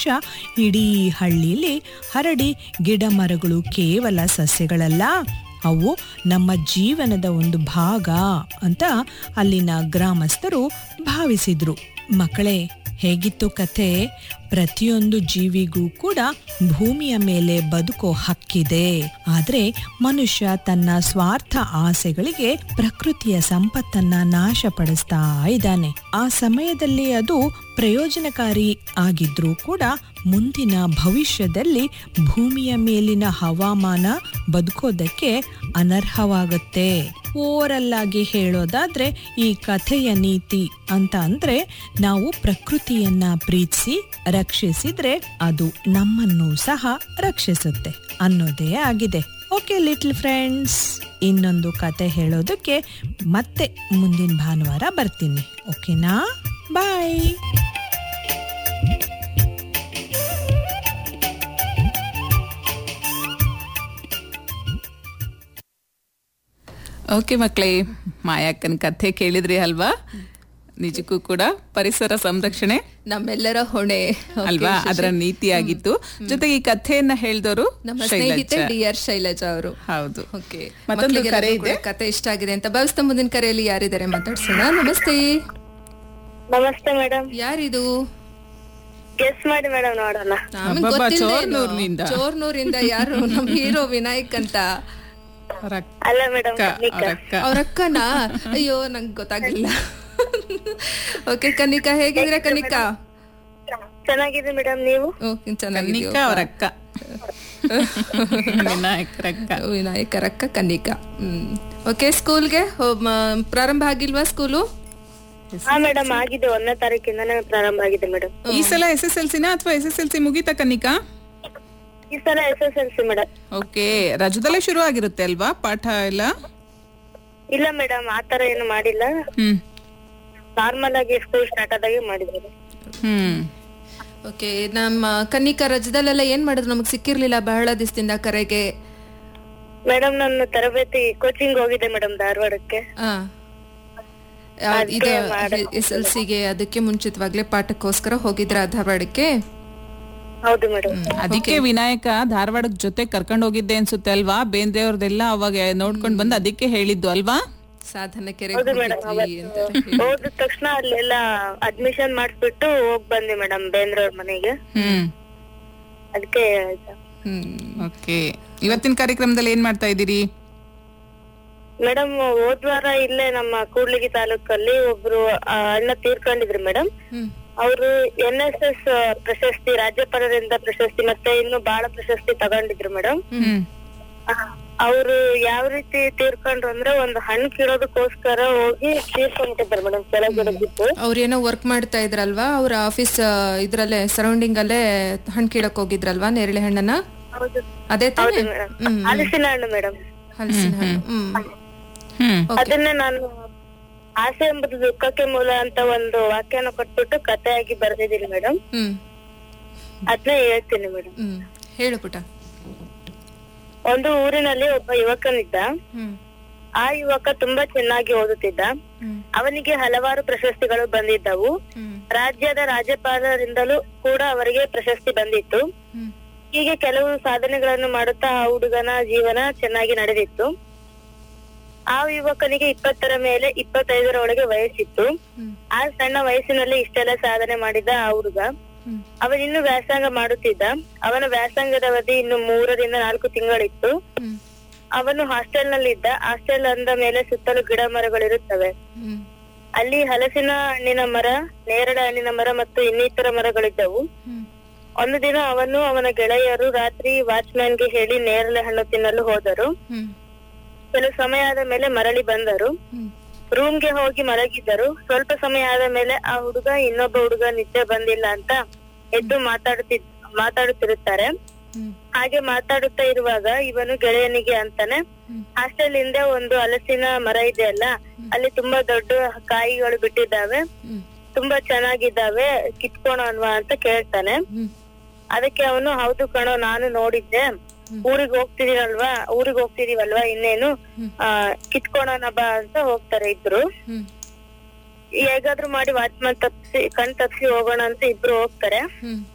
ಇಡೀ ಹಳ್ಳಿಲಿ ಹರಡಿ ಗಿಡ ಮರಗಳು ಕೇವಲ ಸಸ್ಯಗಳಲ್ಲ ಅವು ನಮ್ಮ ಜೀವನದ ಒಂದು ಭಾಗ ಅಂತ ಅಲ್ಲಿನ ಗ್ರಾಮಸ್ಥರು ಭಾವಿಸಿದ್ರು ಮಕ್ಕಳೇ ಹೇಗಿತ್ತು ಕಥೆ ಪ್ರತಿಯೊಂದು ಜೀವಿಗೂ ಕೂಡ ಭೂಮಿಯ ಮೇಲೆ ಬದುಕೋ ಹಕ್ಕಿದೆ ಆದ್ರೆ ಮನುಷ್ಯ ತನ್ನ ಸ್ವಾರ್ಥ ಆಸೆಗಳಿಗೆ ಪ್ರಕೃತಿಯ ಸಂಪತ್ತನ್ನ ನಾಶಪಡಿಸ್ತಾ ಇದ್ದಾನೆ ಆ ಸಮಯದಲ್ಲಿ ಅದು ಪ್ರಯೋಜನಕಾರಿ ಆಗಿದ್ರೂ ಕೂಡ ಮುಂದಿನ ಭವಿಷ್ಯದಲ್ಲಿ ಭೂಮಿಯ ಮೇಲಿನ ಹವಾಮಾನ ಬದುಕೋದಕ್ಕೆ ಅನರ್ಹವಾಗುತ್ತೆ ಓವರಲ್ ಆಗಿ ಹೇಳೋದಾದ್ರೆ ಈ ಕಥೆಯ ನೀತಿ ಅಂತ ಅಂದ್ರೆ ನಾವು ಪ್ರಕೃತಿಯನ್ನ ಪ್ರೀತಿಸಿ ರಕ್ಷಿಸಿದ್ರೆ ಅದು ನಮ್ಮನ್ನು ಸಹ ರಕ್ಷಿಸುತ್ತೆ ಅನ್ನೋದೇ ಆಗಿದೆ ಓಕೆ ಲಿಟ್ಲ್ ಫ್ರೆಂಡ್ಸ್ ಇನ್ನೊಂದು ಕತೆ ಹೇಳೋದಕ್ಕೆ ಮತ್ತೆ ಮುಂದಿನ ಭಾನುವಾರ ಬರ್ತೀನಿ ಓಕೆನಾ ಬಾಯ್ ಓಕೆ ಮಕ್ಕಳೇ ಮಾಯಾಕ್ಕನ ಕಥೆ ಕೇಳಿದ್ರಿ ಅಲ್ವಾ ನಿಜಕ್ಕೂ ಕೂಡ ಪರಿಸರ ಸಂರಕ್ಷಣೆ ನಮ್ಮೆಲ್ಲರ ಹೊಣೆ Okay, ಅಲ್ವಾ ಶಶಿ. ಅದರ ನೀತಿಯಾಗಿತ್ತು ಜೊತೆಗೆ ಈ ಕಥೆಯನ್ನ ಹೇಳಿದವರು ನಮ್ಮ ಸ್ನೇಹಿತೆ ಡಿ ಆರ್ ಶೈಲಜಾ ಅವರು ಹೌದು ಓಕೆ ಮತ್ತೊಂದು ಕರೆ ಇದೆ ಕತೆ ಇಷ್ಟ ಆಗಿದೆ ಅಂತ ಭಾವಿಸ್ತಾ ಮುಂದಿನ ಕರೆಯಲ್ಲಿ ಯಾರಿದ್ದಾರೆ ಮಾತಾಡ್ಸೋಣ ನಮಸ್ತೆ ನಮಸ್ತೆ ಮೇಡಮ್ ಯಾರಿದು ಗೆಸ್ ಮಾಡಿ ಮೇಡಮ್ ನೋಡೋಣ ನಮ್ಗ್ ಅಬ್ಬಬ್ಬಾ, ಗೊತ್ತಿಲ್ದೇನೋ. ಚೋರ್ನೂರ್ನಿಂದ. ಚೋರ್ನೂರಿಂದ ಯಾರು ನಮ್ಮ ಹೀರೋ ವಿನಾಯಕ್ ಅಂತ ಅವ್ರ ಅಕ್ಕ, ಅಲ್ಲ ಮೇಡಮ್ ಅವ್ರ ಅಕ್ಕ. ಅವ್ರ ಅಕ್ಕನ ಅಯ್ಯೋ ನಂಗೆ ಗೊತ್ತಾಗ್ಲಿಲ್ಲ ಓಕೆ ಕನಿಕಾ ಹೇಗಿದ್ರೆ ಕನಿಕಾ ಚೆನ್ನಾಗಿದೆ ಮೇಡಮ್ ನೀವು ಓಕೆ ಚೆನ್ನಾಗಿದ್ದೀವಿ ಕನ್ನಿಕಾ ಅವ್ರ ಅಕ್ಕ ವಿನಾಯಕರ ಅಕ್ಕ ವಿನಾಯಕರ ಅಕ್ಕ ಕನಿಕಾ ಹ್ಮ್ ಓಕೆ ಸ್ಕೂಲ್ಗೆ ಪ್ರಾರಂಭ ಆಗಿಲ್ವಾ ಸ್ಕೂಲು ಹಾ ಮೇಡಮ್ ಆಗಿದೆ ಒಂದನೇ ತಾರೀಕಿಂದಾನೇ ಪ್ರಾರಂಭ ಆಗಿದೆ ಮೇಡಮ್ ಈ ಸಲ ಎಸ್ ಎಸ್ ಎಲ್ ಸಿನ ಅಥವಾ ಎಸ್ ಎಸ್ ಎಲ್ ಸಿ ಮುಗೀತಾ ಕನ್ನಿಕಾ ಈ ಸಲ S S L C madam okay ರಜದಲ್ಲೇ ಶುರು ಆಗಿರುತ್ತೆ ಅಲ್ವಾ ಪಾಠ ಎಲ್ಲ ಇಲ್ಲ ಮೇಡಮ್ ಆತರ ಏನು ಮಾಡಿಲ್ಲ ಹ್ಮ್ ನಾರ್ಮಲ್ ಆಗಿ ಸ್ಕೂಲ್ ಸ್ಟಾರ್ಟ್ ಆದಾಗೆ ಮಾಡಿದ್ದಾರೆ ಹ್ಮ್ ಓಕೆ ನಮ್ಮ ಕನ್ನಿಕಾ ರಜದಲ್ಲೆಲ್ಲ ಏನ್ ಮಾಡಿದ್ರು ನಮಗ್ ಸಿಕ್ಕಿರ್ಲಿಲ್ಲ ಬಹಳ ದಿವಸದಿಂದ ಕರೆಗೆ ಮೇಡಮ್ ನನ್ನ ತರಬೇತಿ ಕೋಚಿಂಗ್ ಹೋಗಿದೆ ಮೇಡಮ್ ಧಾರವಾಡಕ್ಕೆ ಆ. ಆ, ಇದು ಎಸ್ ಎಲ್ ಸಿಗೆ ಅದಕ್ಕೆ ಮುಂಚಿತವಾಗ್ಲೇ ಪಾಠಕ್ಕೋಸ್ಕರ ಹೋಗಿದ್ರ ಧಾರವಾಡಕ್ಕೆ ಹೌದು ಮೇಡಮ್ ಅದಕ್ಕೆ ವಿನಾಯಕ ಧಾರವಾಡದ ಜೊತೆ ಕರ್ಕೊಂಡು ಹೋಗಿದ್ದೆ ಅನ್ಸುತ್ತೆ ಅಲ್ವಾ ಬೇಂದ್ರೆ ಅವ್ರದೆಲ್ಲ ಅವಾಗ ನೋಡ್ಕೊಂಡ್ ಬಂದು ಅದಕ್ಕೆ ಹೇಳಿದ್ದು ಅಲ್ವಾ ಸಾಧನ ಕೆರೆ ಹೌದು ಮೇಡಮ್ ಹೋಗಿದ್ವಿ ಅಂತ ಹೋದ ತಕ್ಷಣ ಅಲ್ಲೆಲ್ಲ ಅಡ್ಮಿಷನ್ ಮಾಡಿಸ್ಬಿಟ್ಟು ಹೋಗ್ ಬಂದೆ ಮೇಡಮ್ ಬೇಂದ್ರವ್ರ ಮನೆಗೆ ಹ್ಮ್ ಅದಕ್ಕೆ ಹ್ಮ್ ಓಕೆ ಇವತ್ತಿನ ಕಾರ್ಯಕ್ರಮದಲ್ಲಿ ಏನ್ ಮಾಡ್ತಾ ಇದ್ದೀರಿ ಮೇಡಮ್ ಹೋದ್ವಾರ ಇಲ್ಲೇ ನಮ್ಮ ಕೂಡ್ಲಿಗಿ ತಾಲೂಕಲ್ಲಿ ಒಬ್ರು ಆ, ಅಣ್ಣ ತೀರ್ಕೊಂಡಿದ್ರು ಮೇಡಮ್ ಹ್ಮ್ ಅವರು ಎನ್ ಎಸ್ ಎಸ್ ಪ್ರಶಸ್ತಿ ರಾಜ್ಯಪಾಲರಿಂದ ಪ್ರಶಸ್ತಿ ಮತ್ತೆ ಇನ್ನು ಬಹಳ ಪ್ರಶಸ್ತಿ ತಗೊಂಡಿದ್ರು ಮೇಡಮ್ ಹ್ಮ್ ಅವರು ಯಾವ ರೀತಿ ತೀರ್ಕೊಂಡ್ರು ಅಂದ್ರೆ ಒಂದು ಹಣ್ಣು ಕೀಳೋದಕ್ಕೋಸ್ಕರ ಹೋಗಿ ತೀರ್ಕೊಂಡ್ಬಿಟ್ಟಿದ್ದಾರೆ ಮೇಡಮ್ ಕೆಳಗಡೆ ಬಿದ್ದು ಅವ್ರೇನೋ ವರ್ಕ್ ಮಾಡ್ತಾ ಇದ್ರಲ್ವಾ ಅವ್ರ ಆಫೀಸ್ ಇದ್ರಲ್ಲೇ ಸರೌಂಡಿಂಗ್ ಅಲ್ಲೇ ಹಣ್ಣು ಕೀಳಕ್ ಹೋಗಿದ್ರಲ್ವಾ ನೇರಳೆ ಹಣ್ಣನ್ನ ಹೌದು ಅದೇ ತಾನೇ ಹೌದು ಮೇಡಮ್ ಹಲಸಿನ ಹಣ್ಣು ಮೇಡಮ್ ಹಲಸಿನ ಹಣ್ಣು ಹ್ಮ್ ಹ್ಮ್ ಅದನ್ನ ನಾನು ಆಸೆ ಎಂಬುದು ದುಃಖಕ್ಕೆ ಮೂಲ ಅಂತ ಒಂದು ವಾಕ್ಯನ ಕೊಟ್ಬಿಟ್ಟು ಕಥೆಯಾಗಿ ಬರ್ದಿದ್ದೀನಿ ಮೇಡಮ್ ಹ್ಮ್ ಅದನ್ನ ಹೇಳ್ತೀನಿ ಮೇಡಮ್ ಹ್ಮ್ ಹೇಳು ಪುಟ ಒಂದು ಊರಿನಲ್ಲಿ ಒಬ್ಬ ಯುವಕನಿದ್ದ ಹ್ಮ್ ಆ ಯುವಕ ತುಂಬಾ ಚೆನ್ನಾಗಿ ಓದುತ್ತಿದ್ದ ಹ್ಮ್ ಅವನಿಗೆ ಹಲವಾರು ಪ್ರಶಸ್ತಿಗಳು ಬಂದಿದ್ದವು ಹ್ಮ್ ರಾಜ್ಯದ ರಾಜ್ಯಪಾಲರಿಂದಲೂ ಕೂಡ ಅವರಿಗೆ ಪ್ರಶಸ್ತಿ ಬಂದಿತ್ತು ಹ್ಮ್ ಹೀಗೆ ಕೆಲವು ಸಾಧನೆಗಳನ್ನು ಮಾಡುತ್ತಾ ಆ ಹುಡುಗನ ಜೀವನ ಚೆನ್ನಾಗಿ ನಡೆದಿತ್ತು ಆ ಯುವಕನಿಗೆ ಇಪ್ಪತ್ತರ ಮೇಲೆ ಇಪ್ಪತ್ತೈದರ ಒಳಗೆ ವಯಸ್ಸಿತ್ತು ಹ್ಮ್ ಆ ಸಣ್ಣ ವಯಸ್ಸಿನಲ್ಲಿ ಇಷ್ಟೆಲ್ಲ ಸಾಧನೆ ಮಾಡಿದ ಆ ಹುಡುಗ ಹ್ಮ್ ಅವನಿನ್ನು ವ್ಯಾಸಂಗ ಮಾಡುತ್ತಿದ್ದ ಅವನ ವ್ಯಾಸಂಗದ ಅವಧಿ ಇನ್ನು ಮೂರರಿಂದ ನಾಲ್ಕು ತಿಂಗಳಿತ್ತು ಹ್ಮ್ ಅವನು ಹಾಸ್ಟೆಲ್ ನಲ್ಲಿ ಇದ್ದ ಹಾಸ್ಟೆಲ್ ಅಂದ ಮೇಲೆ ಸುತ್ತಲೂ ಗಿಡ ಮರಗಳಿರುತ್ತವೆ ಹ್ಮ್ ಅಲ್ಲಿ ಹಲಸಿನ ಹಣ್ಣಿನ ಮರ ನೇರಳೆ ಹಣ್ಣಿನ ಮರ ಮತ್ತು ಇನ್ನಿತರ ಮರಗಳಿದ್ದವು ಹ್ಮ್ ಒಂದು ದಿನ ಅವನು ಅವನ ಗೆಳೆಯರು ರಾತ್ರಿ ವಾಚ್ಮ್ಯಾನ್ ಗೆ ಹೇಳಿ ನೇರಳೆ ಹಣ್ಣು ತಿನ್ನಲು ಹೋದರು ಹ್ಮ್ ಕೆಲವು ಸಮಯ ಆದ ಮೇಲೆ ಮರಳಿ ಬಂದರು ಹ್ಮ್ ರೂಮ್ ಗೆ ಹೋಗಿ ಮಲಗಿದ್ದರು ಸ್ವಲ್ಪ ಸಮಯ ಆದ ಮೇಲೆ ಆ ಹುಡುಗ ಇನ್ನೊಬ್ಬ ಹುಡುಗ ನಿದ್ದೆ ಬಂದಿಲ್ಲ ಅಂತ ಎದ್ದು ಮಾತಾಡುತ್ತಿದ್ ಮಾತಾಡುತ್ತಿರುತ್ತಾರೆ ಹ್ಮ್ ಹಾಗೆ ಮಾತಾಡುತ್ತಾ ಇರುವಾಗ ಇವನು ಗೆಳೆಯನಿಗೆ ಅಂತಾನೆ ಹ್ಮ್. ಹಾಸ್ಟೆಲ್ ಹಿಂದೆ ಒಂದು ಹಲಸಿನ ಮರ ಇದೆ ಅಲ್ಲ ಅಲ್ಲಿ ತುಂಬಾ ದೊಡ್ಡ ಕಾಯಿಗಳು ಬಿಟ್ಟಿದ್ದಾವೆ ಹ್ಮ್ ತುಂಬಾ ಚೆನ್ನಾಗಿದ್ದಾವೆ ಕಿತ್ಕೊಳೋಣವಾ ಅಂತ ಕೇಳ್ತಾನೆ ಹ್ಮ್ ಅದಕ್ಕೆ ಅವನು ಹೌದು ಕಣೋ ನಾನು ನೋಡಿದ್ದೆ ಊರಿಗೆ ಹೋಗ್ತಿದೀನಲ್ವಾ ಊರಿಗೆ ಹೋಗ್ತಿದೀವಲ್ವಾ ಇನ್ನೇನು ಆ ಕಿತ್ಕೊಳೋಣ ಬಾ ಅಂತ ಹೋಗ್ತಾರೆ ಇಬ್ರು ಹ್ಮ್ ಹೇಗಾದ್ರೂ ಮಾಡಿ ವಾಚ್ಮನ್ ತಪ್ಸಿ ಕಣ್ ತಪ್ಸಿ ಹೋಗೋಣ ಅಂತ ಇಬ್ರು ಹೋಗ್ತಾರೆ ಹ್ಮ್